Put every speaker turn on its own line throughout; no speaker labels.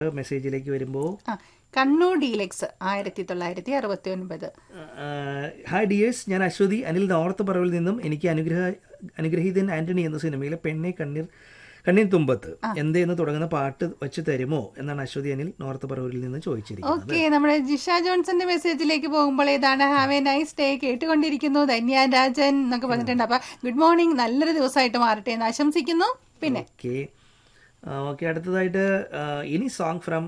മെസ്സേജിലേക്ക് വരുമ്പോൾ
ആ കണ്ണൂർ ഡീലക്സ് ആയിരത്തി തൊള്ളായിരത്തി അറുപത്തി ഒൻപത്
ഹായ് ഡിയേഴ്സ് ഞാൻ അശ്വതി അനിൽ നോർത്ത് പറവിൽ നിന്നും എനിക്ക് അനുഗ്രഹ അനുഗ്രഹീതൻ ആന്റണി എന്ന സിനിമയിലെ പെണ്ണെ കണ്ണീർ കണ്ണീർ തുമ്പത്ത് എന്തേന്ന് തുടങ്ങുന്ന പാട്ട് വെച്ച് തരുമോ എന്നാണ് അശ്വതി അനിൽ നോർത്ത് പറവൂരിൽ നിന്ന് ചോദിച്ചിരിക്കുന്നത്
ഓക്കെ നമ്മുടെ ജിഷ ജോൺസന്റെ മെസ്സേജിലേക്ക് പോകുമ്പോൾ ഏതാണ് ഹാവ് എ നൈസ് ഡേ കേട്ടുകൊണ്ടിരിക്കുന്നു ധന്യ രാജൻ എന്നൊക്കെ പറഞ്ഞിട്ടുണ്ട് അപ്പൊ ഗുഡ് മോർണിംഗ് നല്ലൊരു ദിവസമായിട്ട് മാറട്ടെ എന്ന് ആശംസിക്കുന്നു പിന്നെ
ഓക്കെ ഓക്കെ അടുത്തതായിട്ട് ആ, any song from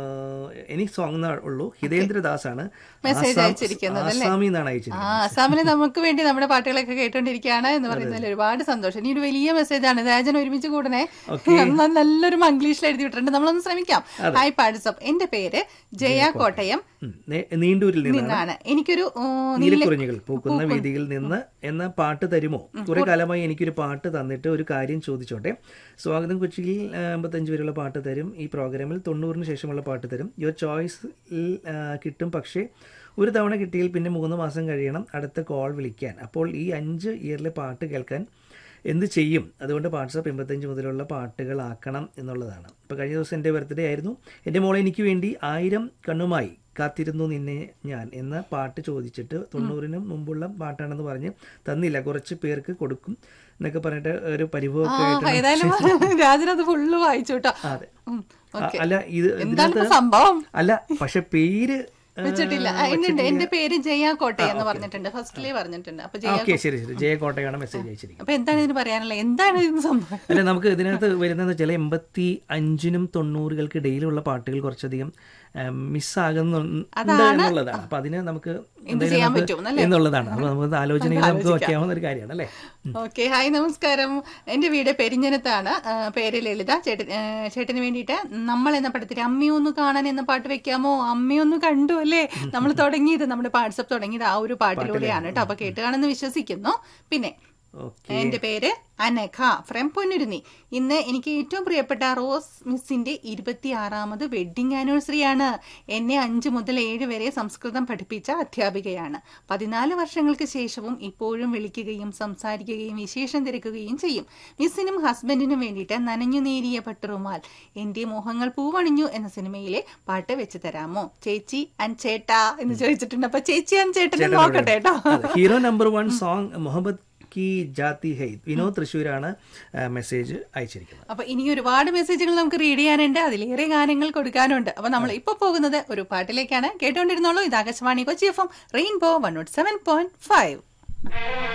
any song എന്നേ ഉള്ളൂ ഹിതേന്ദ്രദാസ് ആണ്
Message
ആസാം-
അയച്ചിരിക്കുന്നത് അല്ലേ?
ആസാമിൽ നിന്നാണ്
ആ
അയച്ചിരിക്കുന്നത്
അസാമില് നമുക്ക് വേണ്ടി നമ്മുടെ പാട്ടുകളൊക്കെ കേട്ടോണ്ടിരിക്കുകയാണ് എന്ന് പറയുന്നതിൽ ഒരുപാട് സന്തോഷം ഇനി ഒരു വലിയ മെസ്സേജാണ് രാജൻ ഒരുമിച്ച് കൂടണേ നന്ന- നല്ലൊരു മംഗ്ലീഷിൽ എഴുതി വിട്ടിട്ടുണ്ട് നമ്മളൊന്ന് ശ്രമിക്കാം ഹായ് പാടിസപ്പ് എന്റെ പേര് ജയ കോട്ടയം
ഉം, നേ- നീണ്ടൂരിൽ നിന്നാണ്
നിന്നാണ് എനിക്കൊരു ഉം, നീല
നീലക്കുറിഞ്ഞികൾ പൂക്കുന്ന വേദിയിൽ നിന്ന് എന്ന പാട്ട് തരുമോ കുറെ കാലമായി എനിക്കൊരു പാട്ട് തന്നിട്ട് ഒരു കാര്യം ചോദിച്ചോട്ടെ സ്വാഗതം കൊച്ചിയിൽ അമ്പത്തഞ്ച് വരെയുള്ള പാട്ട് തരും ഈ പ്രോഗ്രാമിൽ തൊണ്ണൂറിന് ശേഷമുള്ള പാട്ട് തരും യുവർ ചോയ്സിൽ കിട്ടും പക്ഷേ ഒരു തവണ കിട്ടിയാൽ പിന്നെ മൂന്ന് മാസം കഴിയണം അടുത്ത കോൾ വിളിക്കാൻ അപ്പോൾ ഈ അഞ്ച് ഇയറിലെ പാട്ട് കേൾക്കാൻ എന്ത് ചെയ്യും അതുകൊണ്ട് വാട്സാപ്പ് എൺപത്തഞ്ച് മുതലുള്ള പാട്ടുകളാക്കണം എന്നുള്ളതാണ് ഇപ്പോൾ കഴിഞ്ഞ ദിവസം എൻ്റെ ബർത്ത്ഡേ ആയിരുന്നു എൻ്റെ മോളെ എനിക്ക് വേണ്ടി ആയിരം കണ്ണുമായി കാത്തിരുന്നു നിന്നെ ഞാൻ എന്ന പാട്ട് ചോദിച്ചിട്ട് തൊണ്ണൂറിനും മുമ്പുള്ള പാട്ടാണെന്ന് പറഞ്ഞ് തന്നില്ല കുറച്ച് പേർക്ക് കൊടുക്കും എന്നൊക്കെ പറഞ്ഞിട്ട് ഒരു പരിഭവമൊക്കെ
ആ, ഏതായാലും രാജൻ അത് ഫുള്ള് വായിച്ചു കേട്ടോ
അതെ
ഉം,
ആ, അല്ല ഇത്
എന്താണ് ഇപ്പൊ
ഇതിനകത്ത്
സംഭവം
അല്ല പക്ഷെ പേര് ആ,
വെച്ചിട്ടില്ല ആ, ഉണ്ട് എന്റെ പേര് ജയ കോട്ടയം എന്ന് പറഞ്ഞിട്ടുണ്ട് ഫസ്റ്റിലേ പറഞ്ഞിട്ടുണ്ട് അപ്പൊ ജയ
ഓക്കെ ശരി ശരി ജയ കോട്ടയാണ് മെസ്സേജ് അയച്ചിരിക്കുന്നത്
അപ്പൊ എന്താണ് ഇതിന് പറയാനുള്ളത് എന്താണ് ഇതിന് സംഭവം
അല്ല നമുക്ക് ഇതിനകത്ത് വരുന്നത് ചില എൺപത്തി അഞ്ചിനും തൊണ്ണൂറുകൾക്ക് ഇടയിലുള്ള പാട്ടുകൾ കുറച്ചധികം മിസ്സാകുന്നുണ്ട് എന്നുള്ളതാണ് അപ്പൊ അതിന് നമുക്ക് എന്തായാലും
ചെയ്യാൻ
നമുക്ക്
പറ്റും, അല്ലേ?
എന്നുള്ളതാണ് അപ്പൊ നമുക്ക് ആലോചനകൾ നമുക്ക് വയ്ക്കാവുന്ന ഒരു കാര്യമാണ് അല്ലേ
ഓക്കെ ഹായ് നമസ്കാരം എന്റെ വീട് പെരിഞ്ഞനത്താണ് ആ, പേര് ലളിത ചേട്ടൻ ആ, ചേട്ടന് വേണ്ടിയിട്ട് നമ്മൾ എന്ന പടത്തിൽ അമ്മയൊന്ന് കാണാൻ എന്ന പാട്ട് വെക്കാമോ അമ്മയൊന്ന് കണ്ടു അല്ലേ നമ്മൾ തുടങ്ങിയത് നമ്മുടെ വാട്സപ്പ് തുടങ്ങിയത് ആ ഒരു പാട്ടിലൂടെയാണ് കേട്ടോ അപ്പൊ കേട്ടുകാണെന്ന് വിശ്വസിക്കുന്നു പിന്നെ
ഓക്കെ
എന്റെ പേര് അനഘ ഫ്രം പൊന്നുരുന്നി ഇന്ന് എനിക്ക് ഏറ്റവും പ്രിയപ്പെട്ട റോസ് മിസ്സിന്റെ ഇരുപത്തിയാറാമത് വെഡിങ് ആനിവേഴ്സറി ആണ് എന്നെ അഞ്ചു മുതൽ ഏഴ് വരെ സംസ്കൃതം പഠിപ്പിച്ച അധ്യാപികയാണ് പതിനാല് വർഷങ്ങൾക്ക് ശേഷവും ഇപ്പോഴും വിളിക്കുകയും സംസാരിക്കുകയും വിശേഷം തിരക്കുകയും ചെയ്യും മിസ്സിനും ഹസ്ബൻഡിനും വേണ്ടിയിട്ട് നനഞ്ഞു നേരിയ പട്ടുറുമാൽ എന്റെ മോഹങ്ങൾ പൂവണിഞ്ഞു എന്ന സിനിമയിലെ പാട്ട് വെച്ച് തരാമോ ചേച്ചി അൻ ചേട്ടാ എന്ന് ചോദിച്ചിട്ടുണ്ട് അപ്പൊ ചേച്ചി അൻ ചേട്ടനെ നോക്കട്ടെ കേട്ടോ
hero number one song Muhammad കി ജാതി ഹൈ വിനോദ് തൃശ്ശൂരാണ് മെസ്സേജ് അയച്ചിരിക്കുന്നത്
അപ്പൊ ഇനി ഒരുപാട് മെസ്സേജുകൾ നമുക്ക് റീഡ് ചെയ്യാനുണ്ട് അതിലേറെ ഗാനങ്ങൾ കൊടുക്കാനുണ്ട് അപ്പൊ നമ്മൾ ഇപ്പൊ പോകുന്നത് ഒരു പാട്ടിലേക്കാണ് കേട്ടുകൊണ്ടിരുന്നോളൂ ഇത് Akashvani Kochi F M rainbow one nought seven point five